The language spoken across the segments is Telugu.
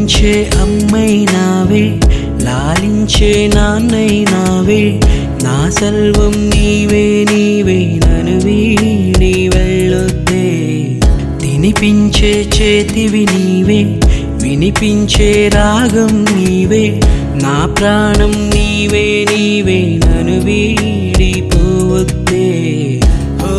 పెంచే అమ్మైనావే లాలించే నాన్నైనావే నా సర్వం నీవే నీవే నన్ను వీడి వెళ్ళొద్దే తినిపించే చేతివి నీవే వినిపించే రాగం నీవే నా ప్రాణం నీవే నీవే నన్ను వీడిపోవద్దే ఓ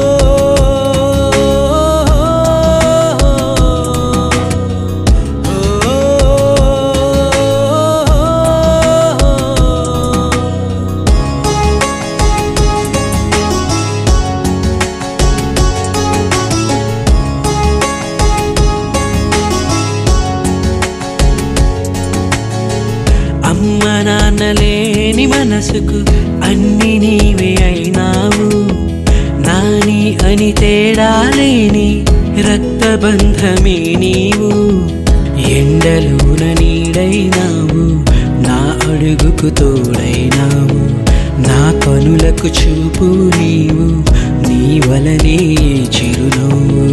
అమ్మ నాన్నలేని మనసుకు అన్ని నీవే అయినావు నాని అని తేడా లేని రక్తబంధమే నీవు ఎండలోన నీడైనావు నా అడుగుకు తోడైనావు నా కనులకు చూపు నీవు నీ వలనే చిరునవ్వు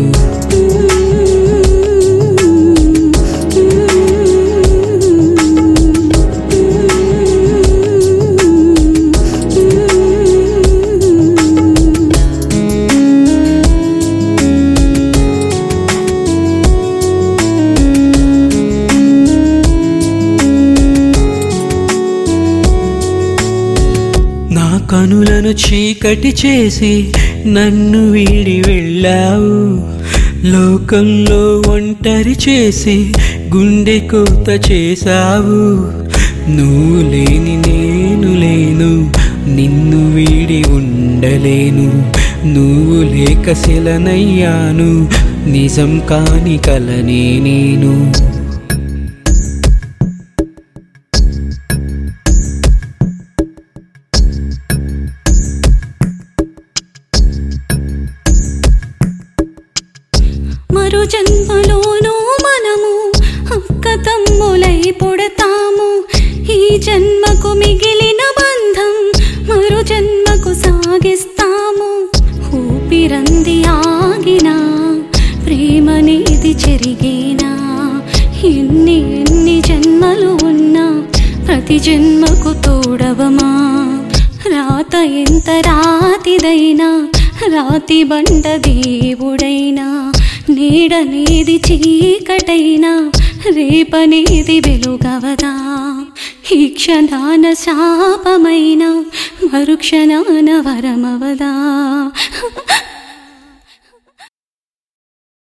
నా కనులను చీకటి చేసి నన్ను వీడి వెళ్ళావు లోకంలో ఒంటరి చేసి గుండె కోత చేశావు నువ్వు లేని నేను లేను నిన్ను వీడి ఉండలేను నువ్వు లేక శిలనయ్యాను నిజం కాని కలనే నేను మరు జన్మలోనూ మనము అక్క తమ్ములై పుడతాము ఈ జన్మకు మిగిలిన బంధం మరు జన్మకు సాగిస్తాము ఊపిరంది ఆగినా ప్రేమనేది చెరిగేనా ఎన్ని ఎన్ని జన్మలు ఉన్నా ప్రతి జన్మకు తోడవమా రాత ఎంత రాతిదైనా రాతి బండ దేవుడైనా నీడనేది చీకటైనా రేపనేది వెలుగవదా ఈ క్షణాన శాపమైన మరుక్షణాన వరమవదా